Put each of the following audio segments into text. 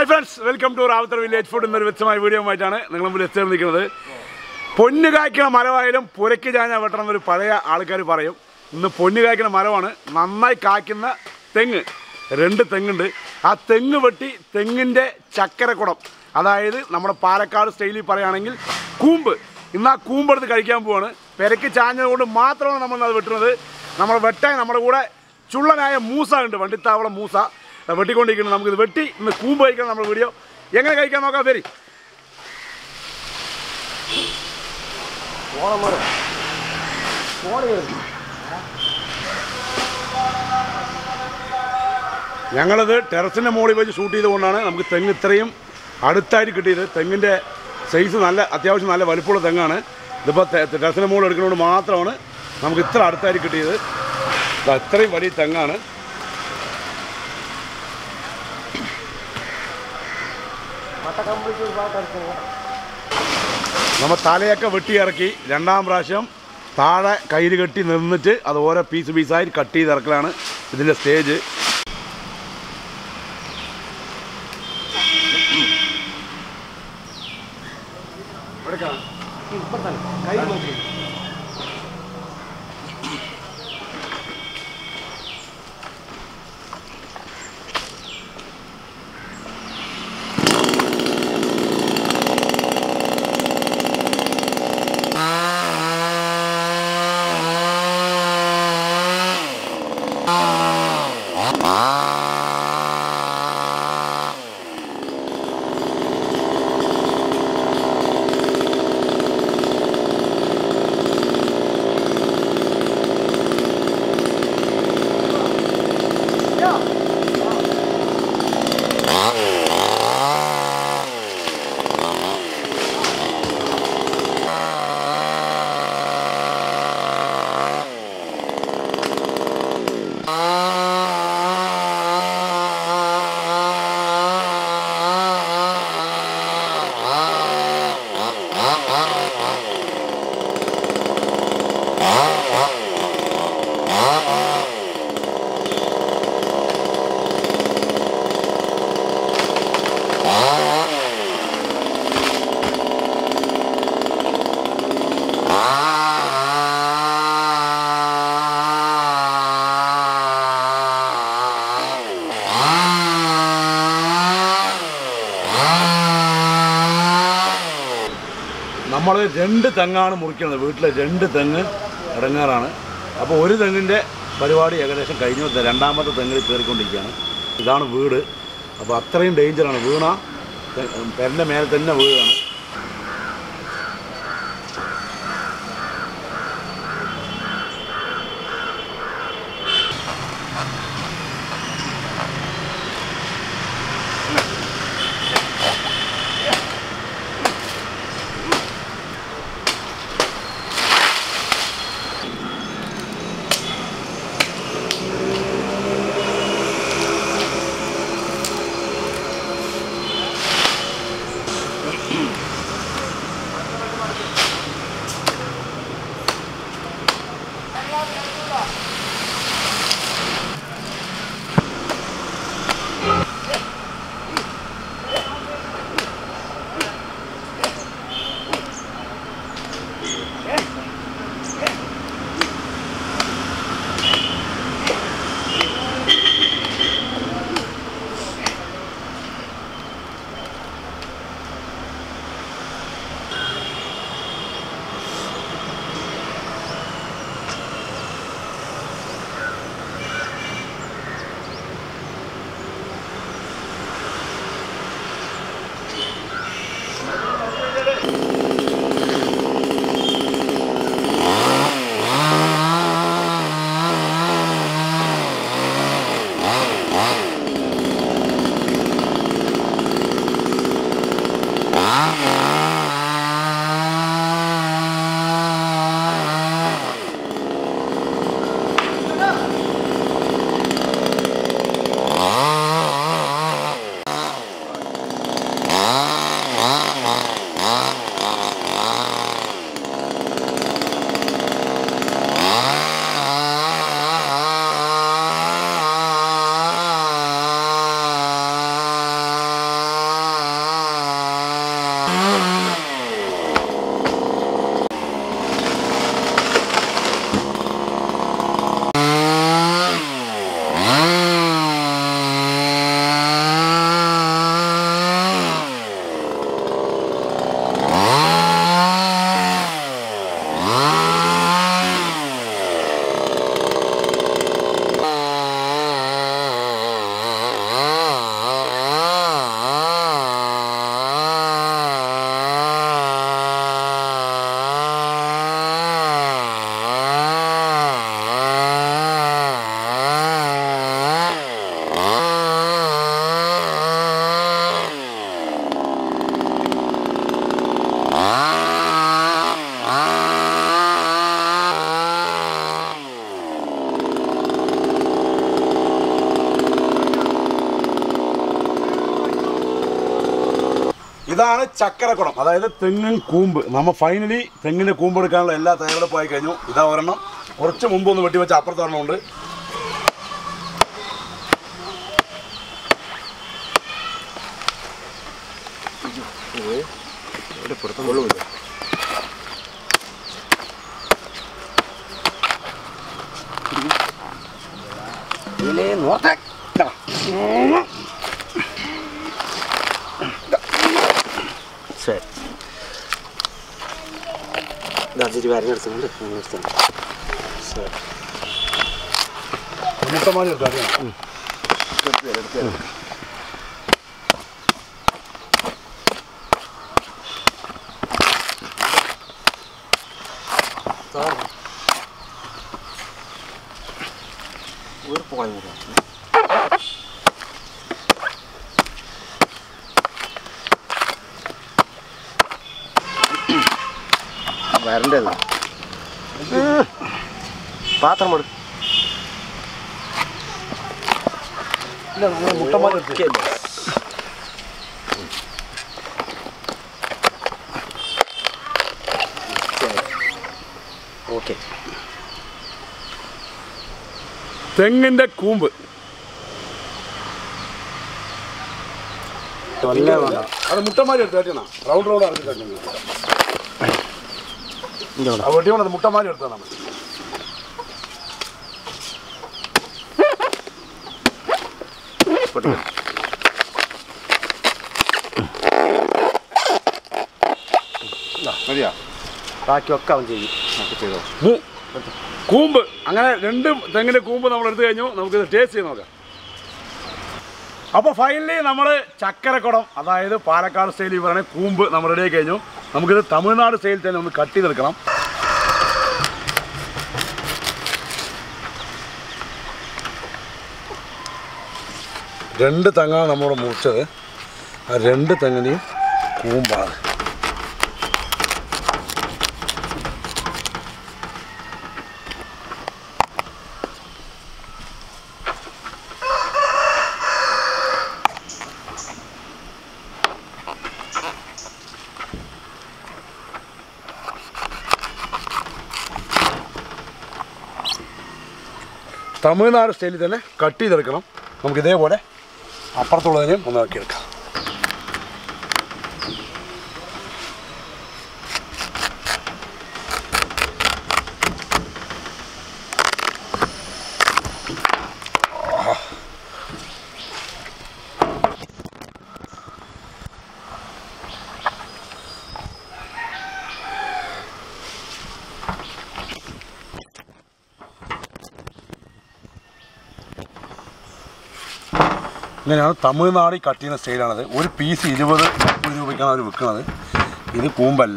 Hi friends welcome to Ravuthar village food എന്നൊരു വ്യക്തമായ video ആയിട്ടാണ് നിങ്ങൾ മുമ്പിൽ എത്തിനിൽക്കുന്നത് പൊന്നു കായ്ക്കണ മരമായാലും പുരയ്ക്ക് ചാഞ്ഞ വെട്ടണം എന്നൊരു പഴയ ആൾക്കാർ പറയും ഇന്ന് പൊന്നു കായ്ക്കണ മരമാണ് നന്നായി കായ്ക്കുന്ന തെങ്ങ് രണ്ട് തെങ്ങുണ്ട് ആ തെങ്ങ് വെട്ടി തെങ്ങിൻ്റെ ചക്കരക്കുടം അതായത് നമ്മുടെ പാലക്കാട് സ്റ്റൈലിൽ പറയുകയാണെങ്കിൽ കൂമ്പ് ഇന്ന് ആ കൂമ്പെടുത്ത് കഴിക്കാൻ പോവാണ് പെരക്ക് ചാഞ്ഞത് കൊണ്ട് മാത്രമാണ് നമ്മൾ അത് വെട്ടുന്നത് നമ്മൾ വെട്ടാൻ നമ്മുടെ കൂടെ ചുള്ളനായ മൂസ ഉണ്ട് വണ്ടിത്താവളം മൂസ ദാ വെട്ടിക്കൊണ്ടിരിക്കുന്നത് നമുക്കിത് വെട്ടി ഇന്ന് കൂമ്പ് കഴിക്കണം നമ്മുടെ വീഡിയോ എങ്ങനെ കഴിക്കാൻ നോക്കാം പേര് ഞങ്ങളത് ടെറസിൻ്റെ മുകളിൽ വെച്ച് ഷൂട്ട് ചെയ്തുകൊണ്ടാണ് നമുക്ക് തെങ്ങ് ഇത്രയും അടുത്തായിട്ട് കിട്ടിയത് തെങ്ങിൻ്റെ സൈസ് നല്ല അത്യാവശ്യം നല്ല വലിപ്പമുള്ള തെങ്ങാണ് ഇതിപ്പോൾ ടെറസിൻ്റെ മുകളിൽ എടുക്കുന്നതുകൊണ്ട് മാത്രമാണ് നമുക്ക് ഇത്ര അടുത്തായിട്ട് കിട്ടിയത് ദാ ഇത്രയും വലിയ തെങ്ങാണ് നമ്മൾ തലയൊക്കെ വെട്ടിയിറക്കി രണ്ടാം പ്രാവശ്യം താഴെ കയ്യിൽ കെട്ടി നിന്നിട്ട് അത് ഓരോ പീസ് പീസായി കട്ട് ചെയ്ത് ഇറക്കലാണ് ഇതിൻ്റെ സ്റ്റേജ് നമ്മൾ രണ്ട് തെങ്ങാണ് മുറിക്കുന്നത് വീട്ടിലെ രണ്ട് തെങ്ങ് ഇടങ്ങാറാണ് അപ്പോൾ ഒരു തെങ്ങിൻ്റെ പരിപാടി ഏകദേശം കഴിഞ്ഞു ദേ രണ്ടാമത്തെ തെങ്ങിൽ കയറിക്കൊണ്ടിരിക്കുകയാണ് ഇതാണ് വീട് അപ്പോൾ അത്രയും ഡേഞ്ചറാണ് വീണ പെരൻ്റെ മേലെ തന്നെ വീഴാണ് ഇതാണ് ചക്കരക്കുടം അതായത് തെങ്ങിൻ കൂമ്പ് നമ്മൾ ഫൈനലി തെങ്ങിൻ്റെ കൂമ്പ് എടുക്കാനുള്ള എല്ലാ തയ്യാറെടുപ്പും ആയി കഴിഞ്ഞു ഇതാ ഒരെണ്ണം കുറച്ച് മുമ്പ് ഒന്ന് വെട്ടിവെച്ച അപ്പുറത്ത് ഒരെണ്ണമുണ്ട് ഇതിലേ നോട്ടെ ശരി ഇതാച്ചിരി വരഞ്ഞെടുത്തുകൊണ്ട് എടുത്തു ശരി മുട്ടമാരി എടുത്തു അറിയാം വീർപ്പ് പോയി വരണ്ടല്ല പാത്രം കൊടു ഇല്ല നമ്മൾ മുട്ടമാരി എടുത്തു ഓക്കെ തെങ്ങിൻ്റെ കൂമ്പ് നല്ല വേണം അത് മുട്ടമാരി എടുത്ത് വെട്ടണം റൗണ്ട് റൗണ്ട് അറക്കി കഴിഞ്ഞു ഇതോടെ ആ വെട്ടിയോണ്ട് അത് മുട്ടമാരി എടുത്താൽ നമ്മൾ മതിയാ ബാക്കിയൊക്കെ അവൻ ചെയ്യും നമുക്ക് ചെയ്തോ മു- കൂമ്പ് അങ്ങനെ രണ്ട് തെങ്ങിൻ്റെ കൂമ്പ് നമ്മൾ എടുത്തു കഴിഞ്ഞു നമുക്കിത് ടേസ്റ്റ് ചെയ്ത് നോക്കാം അപ്പോൾ ഫൈനലി നമ്മൾ ചക്കരക്കുടം അതായത് പാലക്കാട് സ്റ്റൈലിൽ പറയുന്ന കൂമ്പ് നമ്മൾ റെഡി ആയി കഴിഞ്ഞു നമുക്കിത് തമിഴ്നാട് സ്റ്റൈലിൽ തന്നെ ഒന്ന് കട്ട് ചെയ്തെടുക്കണം രണ്ട് തെങ്ങാണ് നമ്മൾ മുറിച്ചത് ആ രണ്ട് തെങ്ങിനെയും കൂമ്പാണ് തമിഴ്നാട് സ്റ്റൈലിൽ തന്നെ കട്ട് ചെയ്തെടുക്കണം നമുക്ക് ഇതേപോലെ അപ്പുറത്തുള്ളതിനെയും ഒന്ന് ആക്കിയെടുക്കാം ഇങ്ങനെയാണ് തമിഴ്നാട് കട്ട് ചെയ്യുന്ന സ്റ്റൈലാണത് ഒരു പീസ് ഇരുപത് മുപ്പത് രൂപയ്ക്കാണ് അവർ വിൽക്കുന്നത് ഇത് കൂമ്പല്ല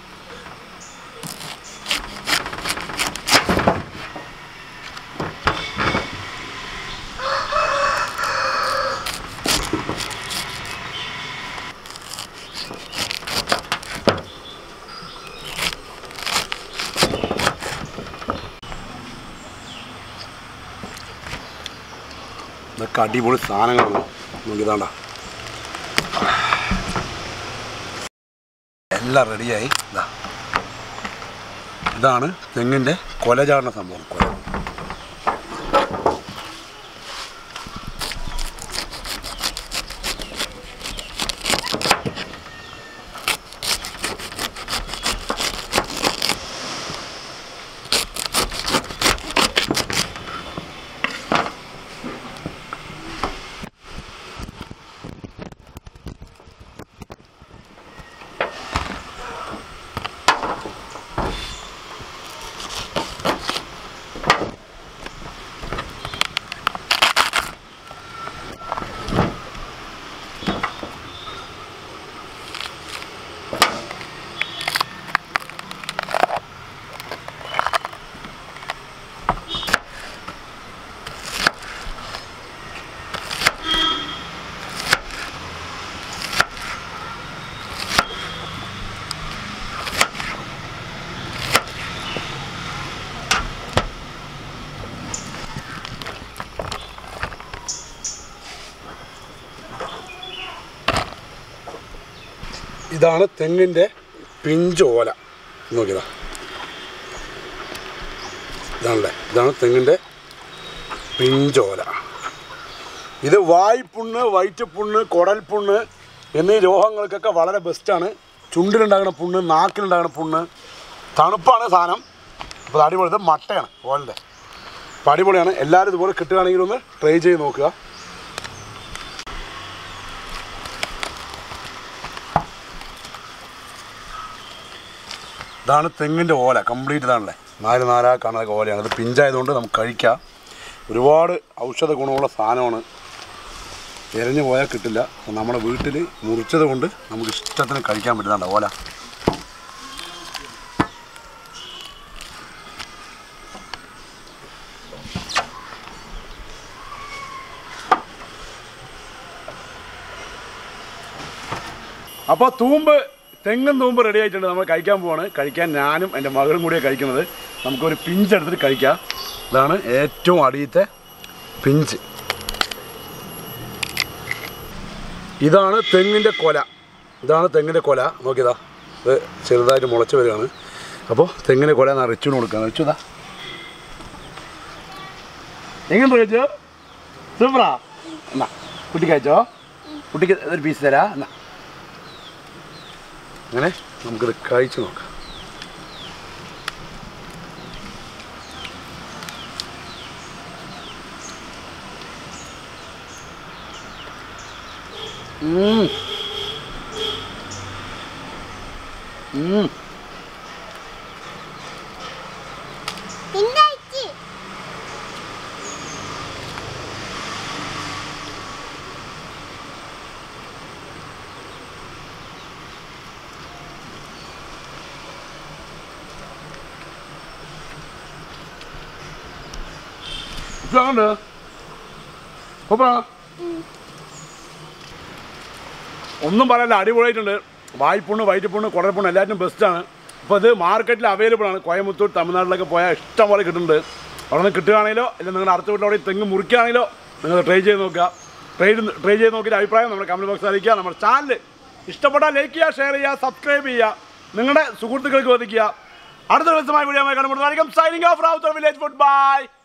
ഇതൊക്കെ അടിപൊളി സാധനങ്ങളാണ് നോക്കിയതാണ്ട എല്ലാം റെഡിയായി ഇതാ ഇതാണ് തെങ്ങിൻ്റെ കൊല ചാടുന്ന സംഭവം കൊല ഇതാണ് തെങ്ങിൻ്റെ പിഞ്ച് ഓല നോക്കിയതാ ഇതാണല്ലേ ഇതാണ് തെങ്ങിൻ്റെ പിഞ്ചോല ഇത് വായ്പുണ്ണ് വയറ്റുപുണ്ണ് കുടൽപുണ്ണ് എന്നീ രോഗങ്ങൾക്കൊക്കെ വളരെ ബെസ്റ്റാണ് ചുണ്ടിലുണ്ടാകുന്ന പുണ്ണ് നാക്കിലുണ്ടാകുന്ന പുണ്ണ് തണുപ്പാണ് സാധനം അപ്പോൾ അടിപൊളി ഇത് മട്ടയാണ് ഓലിൻ്റെ അപ്പോൾ അടിപൊളിയാണ് എല്ലാവരും ഇതുപോലെ കിട്ടുകയാണെങ്കിൽ ഒന്ന് ട്രൈ ചെയ്ത് നോക്കുക ഇതാണ് തെങ്ങിൻ്റെ ഓല കംപ്ലീറ്റ് ഇതാണല്ലേ നാല് നാലാ കാണുന്ന ഓലയാണ് ഇത് പിഞ്ചായതുകൊണ്ട് നമുക്ക് കഴിക്കാം ഒരുപാട് ഔഷധ ഗുണമുള്ള സാധനമാണ് എരഞ്ഞു പോയാൽ കിട്ടില്ല അപ്പോൾ നമ്മുടെ വീട്ടിൽ മുറിച്ചത് കൊണ്ട് നമുക്ക് ഇഷ്ടത്തിന് കഴിക്കാൻ പറ്റുന്നുണ്ട് ഓല അപ്പോൾ തൂമ്പ് തെങ്ങും തൂമ്പ് റെഡി ആയിട്ടുണ്ട് നമ്മൾ കഴിക്കാൻ പോവാണ് കഴിക്കാൻ ഞാനും എൻ്റെ മകളും കൂടിയാണ് കഴിക്കുന്നത് നമുക്കൊരു പിഞ്ച് എടുത്തിട്ട് കഴിക്കാം ഇതാണ് ഏറ്റവും അടിയത്തെ പിഞ്ച് ഇതാണ് തെങ്ങിൻ്റെ കൊല ഇതാണ് തെങ്ങിൻ്റെ കൊല നോക്കിയതാ ഇത് ചെറുതായിട്ട് മുളച്ച് വരികയാണ് അപ്പോൾ തെങ്ങിൻ്റെ കൊല ഞാൻ റിച്ചുവിന് കൊടുക്കുകയാണ് റിച്ചു ഇതാ എങ്ങനെ കഴിച്ചോ സൂപ്പറാ എന്നാ കുട്ടി കഴിച്ചോ കുട്ടിക്ക് ഒരു പീസ് തരാ എന്നാ അങ്ങനെ നമുക്കിത് കഴിച്ച് നോക്കാം ഉം. ഉം. പിന്നയച്ച് ഇതാണ്ട് സൂപ്പറാ ഒന്നും പറയല്ല അടിപൊളിയായിട്ടുണ്ട് വായ്പുണ്ണ് വയറ്റുപുണ്ണ് കുടൽപ്പുണ്ണ് എല്ലാറ്റിനും ബെസ്റ്റാണ് ഇപ്പോൾ ഇത് മാർക്കറ്റിൽ അവൈലബിൾ ആണ് കോയമ്പത്തൂർ തമിഴ്നാട്ടിലൊക്കെ പോയാൽ ഇഷ്ടം പോലെ കിട്ടുന്നുണ്ട് അവിടെ നിന്ന് കിട്ടുകയാണെങ്കിലോ അല്ലെങ്കിൽ നിങ്ങളുടെ അടുത്ത വീട്ടിലവിടെ തെങ്ങ് മുറിക്കുകയാണെങ്കിലോ നിങ്ങൾ ട്രൈ ചെയ്ത് നോക്കുക ട്രൈ ട്രൈ ചെയ്ത് നോക്കിയിട്ട് അഭിപ്രായം നമ്മുടെ കമൻറ്റ് ബോക്സിൽ അറിയിക്കുക നമ്മുടെ ചാനൽ ഇഷ്ടപ്പെട്ടാൽ ലൈക്ക് ചെയ്യുക ഷെയർ ചെയ്യുക സബ്സ്ക്രൈബ് ചെയ്യുക നിങ്ങളുടെ സുഹൃത്തുക്കൾക്ക് വധിക്കുക അടുത്ത ദിവസമായി വീഡിയോ കാണുമ്പോൾ signing off Ravuthar village food by